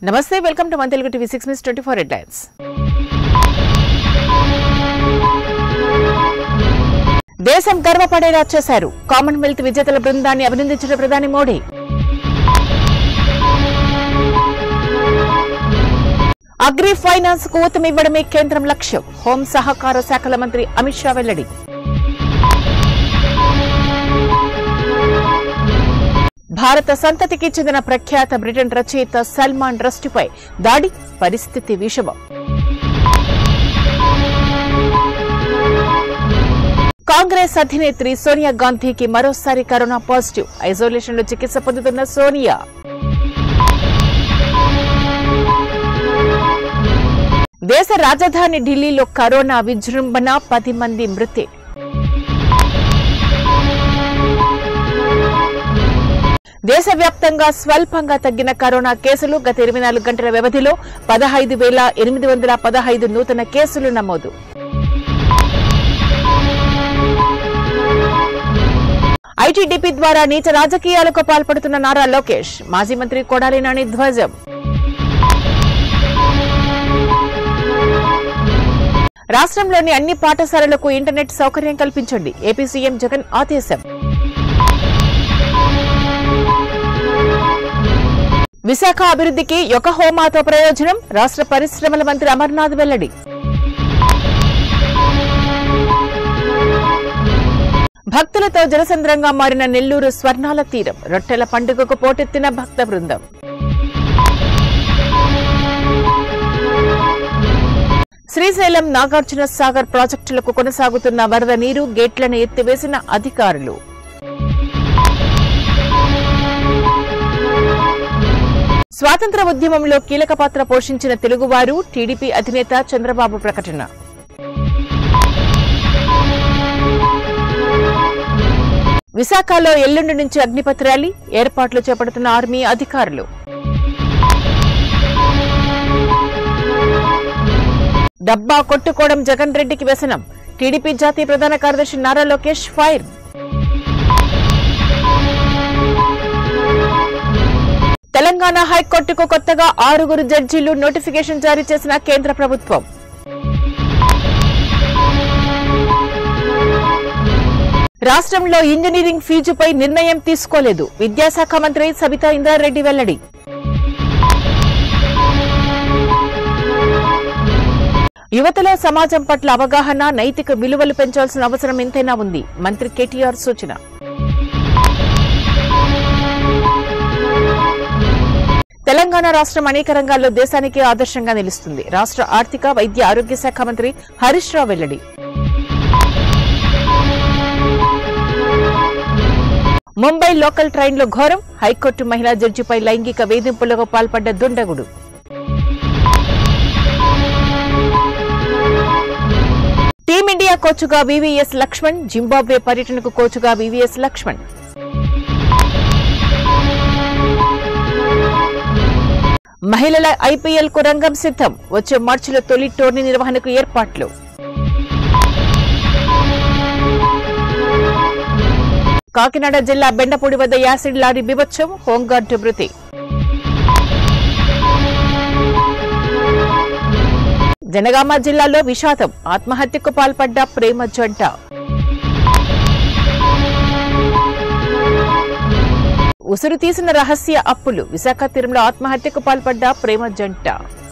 నమస్తే welcome to మన Telugu TV six miss twenty four headlines దేశం గర్వపడేలా చేశారు కామన్వెల్త్ విజేతల బృందాన్ని అభినందించిన ప్రధాని మోడీ అగ్రి ఫైనాన్స్ కు ఊతమివ్వడమే కేంద్రం లక్ష్యం హోం సహకార శాఖల మంత్రి అమిత్ షా వెల్లడి భారత సంతతికి చెందిన ప్రఖ్యాత బ్రిటన్ రచయిత సల్మాన్ రస్టుపై దాడి పరిస్థితి విషమం కాంగ్రెస్ అధినేత్రి సోనియా గాంధీకి మరోసారి కరోనా పాజిటివ్ ఐసోలేషన్ లో చికిత్స పొందుతున్న సోనియా దేశ రాజధాని ఢిల్లీలో కరోనా విజృంభణ పది మంది మృతి దేశవ్యాప్తంగా స్వల్పంగా తగ్గిన కరోనా కేసులు గత ఇరవై నాలుగు గంటల వ్యవధిలో పదహైదు వేల ఎనిమిది వందల పదహైదు నూతన కేసులు నమోదు ఐటీడీపీ ద్వారా నీచ రాజకీయాలకు పాల్పడుతున్న నారా లోకేష్ మాజీ మంత్రి కొడాలి నాని ధ్వజం రాష్ట్రంలోని అన్ని పాఠశాలలకు ఇంటర్నెట్ సౌకర్యం కల్పించండి ఏపీ సీఎం జగన్ ఆదేశం విశాఖ అభివృద్ధికి ఒక హోమాతో ప్రయోజనం రాష్ట్ర పరిశ్రమల మంత్రి అమర్నాథ్ వెల్లడి భక్తులతో జనసంద్రంగా మారిన నెల్లూరు స్వర్ణాల తీరం రొట్టెల పండుగకు పోటెత్తిన భక్త బృందం శ్రీశైలం నాగార్జున సాగర్ ప్రాజెక్టులకు కొనసాగుతున్న వరద నీరు గేట్లను ఎత్తివేసిన అధికారులు స్వాతంత్ర ఉద్యమంలో కీలక పాత్ర పోషించిన తెలుగువారు టీడీపీ అధినేత చంద్రబాబు ప్రకటన విశాఖలో ఎల్లుండి నుంచి అగ్నిపత్ ర్యాలీ ఏర్పాట్లు చేపడుతున్న ఆర్మీ అధికారులు డబ్బా కొట్టుకోవడం జగన్ రెడ్డికి వ్యసనం టీడీపీ జాతీయ ప్రధాన కార్యదర్శి నారా లోకేష్ ఫైర్ తెలంగాణ హైకోర్టుకు కొత్తగా ఆరుగురు జడ్జీలు నోటిఫికేషన్ జారీ చేసిన కేంద్ర ప్రభుత్వం రాష్ట్రంలో ఇంజనీరింగ్ ఫీజుపై నిర్ణయం తీసుకోలేదు విద్యాశాఖ మంత్రి సబితా ఇంద్రారెడ్డి వెల్లడి యువతలో సమాజం పట్ల అవగాహన నైతిక విలువలు పెంచాల్సిన అవసరం ఎంతైనా ఉంది మంత్రి కేటీఆర్ సూచన తెలంగాణ రాష్ట్రం అనేక రంగాల్లో దేశానికి ఆదర్శంగా నిలుస్తుంది రాష్ట్ర ఆర్థిక వైద్య ఆరోగ్య శాఖ మంత్రి హరీష్ రావు వెల్లడి ముంబై లోకల్ ట్రైన్లో ఘోరం హైకోర్టు మహిళా జడ్జిపై లైంగిక వేధింపులకు పాల్పడ్డ దుండగుడు టీమిండియా కోచ్గా వివిఎస్ లక్ష్మణ్ జింబాబ్వే పర్యటనకు కోచ్గా వివిఎస్ లక్ష్మణ్ మహిళల ఐపీఎల్ కు రంగం సిద్ధం వచ్చే మార్చిలో తొలి టోర్నీ నిర్వహణకు ఏర్పాట్లు కాకినాడ జిల్లా బెండపూడి వద్ద యాసిడ్ లారీ బిభత్సం హోంగార్డు మృతి జనగామ జిల్లాలో విషాదం ఆత్మహత్యకు పాల్పడ్డ ప్రేమ జంట ఉసురు తీసిన రహస్య అప్పులు విశాఖ తీరంలో ఆత్మహత్యకు పాల్పడ్డ ప్రేమ జంట